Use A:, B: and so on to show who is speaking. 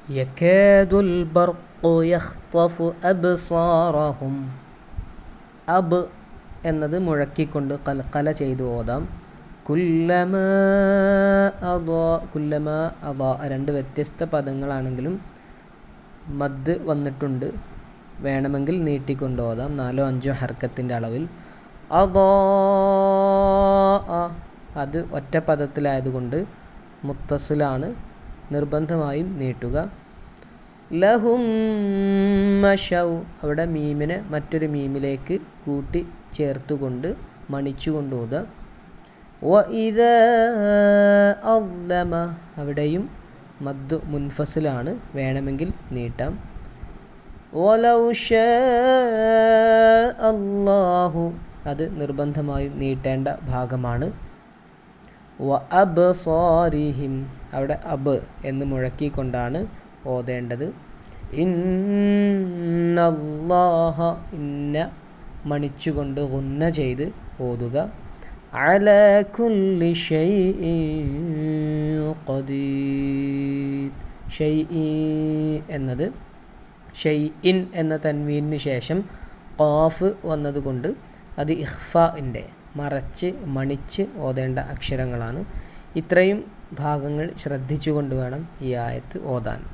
A: يكاد البرق يخطف أبصارهم അബ് എന്നത് മുഴക്കിക്കൊണ്ട് കൽക്കല ചെയ്തു ഓതാം കുല്ലമ അദാ കുല്ലമ അദാ രണ്ട് വ്യത്യസ്ത പദങ്ങളാണെങ്കിലും മദ് വന്നിട്ടുണ്ട് വേണമെങ്കിൽ നീട്ടിക്കൊണ്ട് ഓതാം നാലോ അഞ്ചോ ഹർക്കത്തിൻ്റെ അളവിൽ അദാ അത് ഒറ്റ പദത്തിലായതുകൊണ്ട് മുത്തസിലാണ് നിർബന്ധമായും നീട്ടുക ലഹും മഷൗ അവിടെ മീമിനെ മറ്റൊരു മീമിലേക്ക് കൂട്ടി ചേർത്തുകൊണ്ട് മണിച്ചുകൊണ്ട് ഓതുക വ ഇത അള്ളമ അവിടെയും മദ് മുൻഫസിലാണ് വേണമെങ്കിൽ നീട്ടാം ഒലൗഷ അള്ളാഹു അത് നിർബന്ധമായും നീട്ടേണ്ട ഭാഗമാണ് വ അബ്സാരിഹിം അവിടെ അബ് എന്ന് മുഴക്കിക്കൊണ്ടാണ് ഓതേണ്ടത് ഇന്നല്ലാഹ ഇന്ന മണിച്ചുകൊണ്ട് ഗുന്ന ചെയ്ത് ഓതുക അല കുല്ലി ഷൈ എന്നത് ഷൈ ഇൻ എന്ന തൻവീനു ശേഷം ഖാഫ് വന്നതുകൊണ്ട് അത് ഇഹ്ഫിൻ്റെ മറച്ച് മണിച്ച് ഓതേണ്ട അക്ഷരങ്ങളാണ് ഇത്രയും ഭാഗങ്ങൾ ശ്രദ്ധിച്ചുകൊണ്ട് വേണം ഈ ആയത്ത് ഓതാൻ